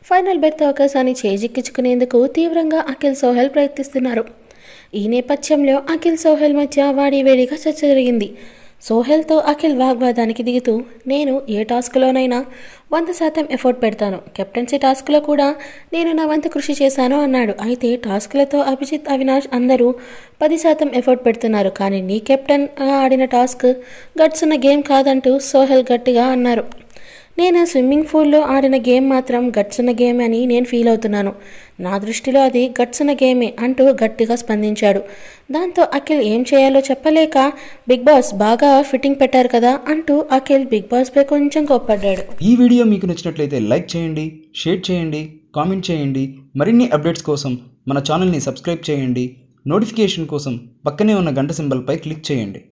final berth అవకాశాన్ని చేజిక్కించుకునేందుకు తీవ్రంగా అఖిల్ సోహెల్ ప్రయత్నిస్తున్నారు ఈ నేపథ్యంలో అఖిల్ సోహెల్ మధ్య వాడి వేడిగా చర్చ జరిగింది సోహెల్తో అఖిల్ వాగ్వాదానికి దిగుతూ నేను ఏ టాస్క్లోనైనా వంద శాతం ఎఫర్ట్ పెడతాను కెప్టెన్సీ టాస్క్లో కూడా నేను నా వంతు కృషి చేశాను అన్నాడు అయితే టాస్క్లతో అభిజిత్ అవినాష్ అందరూ పది శాతం ఎఫర్ట్ పెడుతున్నారు కానీ నీ కెప్టెన్గా ఆడిన టాస్క్ గట్స్ ఉన్న గేమ్ కాదంటూ సోహెల్ గట్టిగా అన్నారు నేను స్విమ్మింగ్ పూల్లో ఆడిన గేమ్ మాత్రం గట్స్ ఉన్న గేమ్ అని నేను ఫీల్ అవుతున్నాను నా దృష్టిలో అది గట్స్ ఉన్న గేమే అంటూ గట్టిగా స్పందించాడు దాంతో అఖిల్ ఏం చేయాలో చెప్పలేక బిగ్ బాస్ బాగా ఫిట్టింగ్ పెట్టారు కదా అంటూ అఖిల్ బిగ్ బాస్పై కొంచెం కోప్పడ్డాడు ఈ వీడియో మీకు నచ్చినట్లయితే లైక్ చేయండి షేర్ చేయండి కామెంట్ చేయండి మరిన్ని అప్డేట్స్ కోసం మన ఛానల్ని సబ్స్క్రైబ్ చేయండి నోటిఫికేషన్ కోసం పక్కనే ఉన్న గంట సింబల్పై క్లిక్ చేయండి